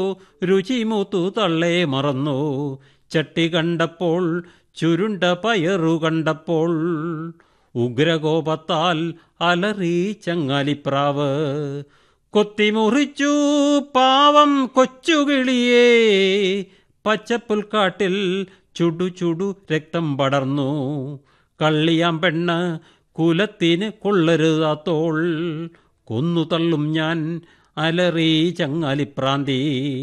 രുചിമൂത്തു തള്ളേ മറന്നു ചട്ടി കണ്ടപ്പോൾ ചുരുണ്ട പയറു കണ്ടപ്പോൾ ഉഗ്രകോപത്താൽ അലറി ചങ്ങാലിപ്രാവ് കൊത്തിമുറിച്ചു പാവം കൊച്ചുകിളിയേ പച്ചപ്പുൽക്കാട്ടിൽ ചുടു ചുടു രക്തം പടർന്നു കള്ളിയാം പെണ്ണ് കുലത്തിന് കൊള്ളരുതാത്തോൾ കൊന്നു തള്ളും ഞാൻ അലറി ചങ്ങാലിപ്രാന്തി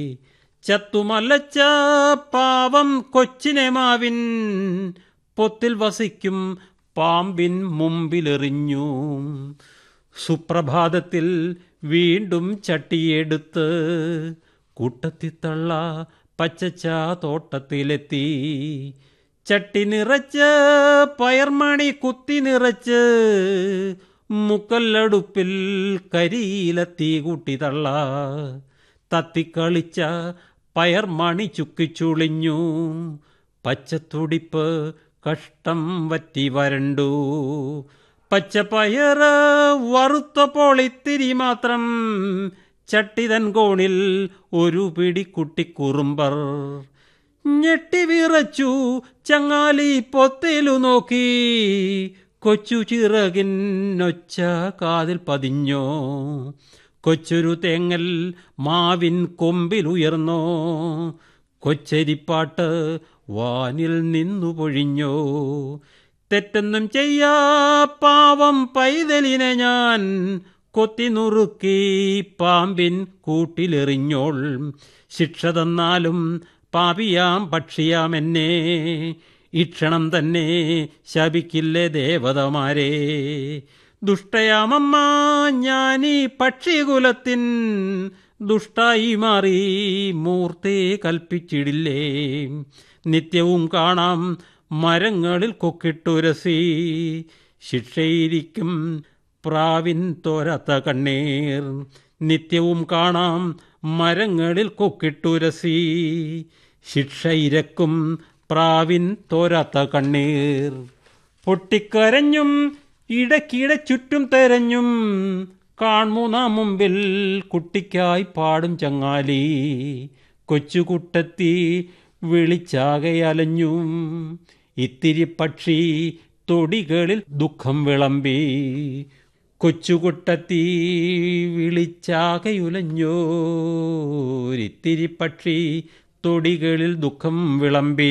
ചത്തുമലച്ച പാവം കൊച്ചിനെ മാവിൻ പൊത്തിൽ വസിക്കും പാമ്പിൻ മുമ്പിലെറിഞ്ഞു സുപ്രഭാതത്തിൽ വീണ്ടും ചട്ടിയെടുത്ത് കൂട്ടത്തിത്തള്ള പച്ചച്ച തോട്ടത്തിലെത്തി ചട്ടി നിറച്ച് പയർമണി കുത്തി നിറച്ച് മുക്കല്ലടുപ്പിൽ കരിയില തീ കൂട്ടി തള്ള തത്തിക്കളിച്ച പയർമണി ചുക്കിച്ചുളിഞ്ഞു പച്ചത്തുടിപ്പ് കഷ്ടം വറ്റി വരണ്ടു പച്ചപ്പയറ് വറുത്തപ്പോൾ ഇത്തിരി മാത്രം ചട്ടിതൻ കോണിൽ ഒരു പിടി കുട്ടിക്കുറുമ്പർ ഞെട്ടി വിറച്ചു ചങ്ങാലി പൊത്തേലു നോക്കി കൊച്ചു ചിറകിനൊച്ച കാതിൽ പതിഞ്ഞോ കൊച്ചൊരു തേങ്ങൽ മാവിൻ കൊമ്പിലുയർന്നോ കൊച്ചരിപ്പാട്ട് വാനിൽ നിന്നു പൊഴിഞ്ഞോ തെറ്റൊന്നും ചെയ്യാ പാവം പൈതലിനെ ഞാൻ കൊത്തി നുറുക്കി പാമ്പിൻ കൂട്ടിലെറിഞ്ഞോൾ ശിക്ഷ തന്നാലും പാപിയാം പക്ഷിയാം എന്നെ ഇക്ഷണം തന്നെ ശപിക്കില്ലേ ദേവതമാരെ ദുഷ്ടയാമമ്മ ഞാനീ പക്ഷികുലത്തിൻ ദുഷ്ടായി മാറി മൂർത്തി കൽപ്പിച്ചിടില്ലേ നിത്യവും കാണാം മരങ്ങളിൽ കൊക്കിട്ടുരസി ശിക്ഷയിരിക്കും പ്രാവിൻ തോരാത്ത കണ്ണീർ നിത്യവും കാണാം മരങ്ങളിൽ കൊക്കിട്ടുരസി ശിക്ഷ ഇരക്കും പ്രാവിൻ തോരാത്ത കണ്ണീർ പൊട്ടിക്കരഞ്ഞും ഇടയ്ക്കിടെ ചുറ്റും തെരഞ്ഞും കാൺമു നാം മുമ്പിൽ കുട്ടിക്കായി പാടും ചങ്ങാലി കൊച്ചുകുട്ടത്തി വിളിച്ചാകെ അലഞ്ഞു ഇത്തിരി പക്ഷി തൊടികളിൽ ദുഃഖം വിളമ്പി കൊച്ചുകുട്ടത്തി വിളിച്ചാകയുലഞ്ഞോരിത്തിരി പക്ഷി തൊടികളിൽ ദുഃഖം വിളമ്പി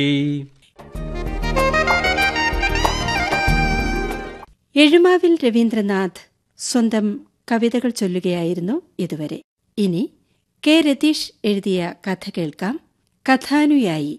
എഴുമാവിൽ രവീന്ദ്രനാഥ് സ്വന്തം കവിതകൾ ചൊല്ലുകയായിരുന്നു ഇതുവരെ ഇനി കെ രതീഷ് എഴുതിയ കഥ കേൾക്കാം കഥാനുയായി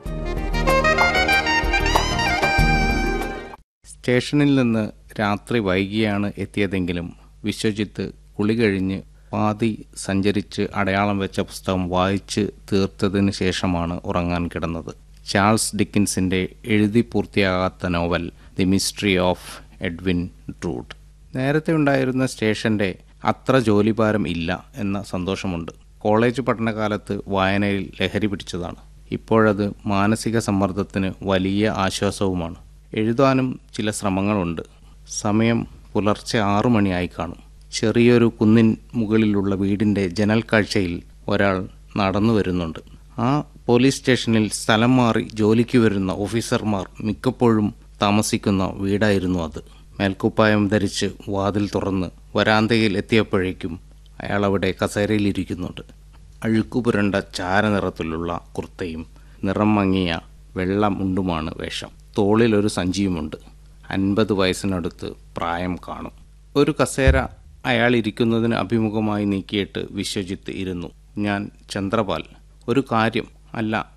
സ്റ്റേഷനിൽ നിന്ന് രാത്രി വൈകിയാണ് എത്തിയതെങ്കിലും വിശ്വജിത്ത് കുളി കഴിഞ്ഞ് പാതി സഞ്ചരിച്ച് അടയാളം വെച്ച പുസ്തകം വായിച്ച് തീർത്തതിന് ശേഷമാണ് ഉറങ്ങാൻ കിടന്നത് ചാൾസ് ഡിക്കിൻസിന്റെ എഴുതി പൂർത്തിയാകാത്ത novel the mystery of Edwin Drood നേരത്തെ ഉണ്ടായിരുന്ന സ്റ്റേഷന്റെ അത്ര ജോലിഭാരം ഇല്ല എന്ന സന്തോഷമുണ്ട് കോളേജ് പഠനകാലത്ത് വായനയിൽ ലഹരി പിടിച്ചതാണ് ഇപ്പോഴത് മാനസിക സമ്മർദ്ദത്തിന് വലിയ ആശ്വാസവുമാണ് എഴുതാനും ചില ശ്രമങ്ങളുണ്ട് സമയം പുലർച്ചെ ആറു മണിയായി കാണും ചെറിയൊരു കുന്നിൻ മുകളിലുള്ള വീടിൻ്റെ ജനൽ കാഴ്ചയിൽ ഒരാൾ നടന്നു വരുന്നുണ്ട് ആ പോലീസ് സ്റ്റേഷനിൽ സ്ഥലം മാറി ജോലിക്ക് വരുന്ന ഓഫീസർമാർ മിക്കപ്പോഴും താമസിക്കുന്ന വീടായിരുന്നു അത് മേൽക്കുപ്പായം ധരിച്ച് വാതിൽ തുറന്ന് വരാന്തയിൽ എത്തിയപ്പോഴേക്കും അയാൾ അവിടെ കസേരയിലിരിക്കുന്നുണ്ട് അഴുക്കുപുരണ്ട ചാരനിറത്തിലുള്ള കുർത്തയും നിറം മങ്ങിയ വെള്ള മുണ്ടുമാണ് വേഷം തോളിലൊരു സഞ്ചിയുമുണ്ട് അൻപത് വയസ്സിനടുത്ത് പ്രായം കാണും ഒരു കസേര അയാൾ ഇരിക്കുന്നതിന് അഭിമുഖമായി നീക്കിയിട്ട് വിശ്വജിത്ത് ഇരുന്നു ഞാൻ ചന്ദ്രപാൽ ഒരു കാര്യം അല്ല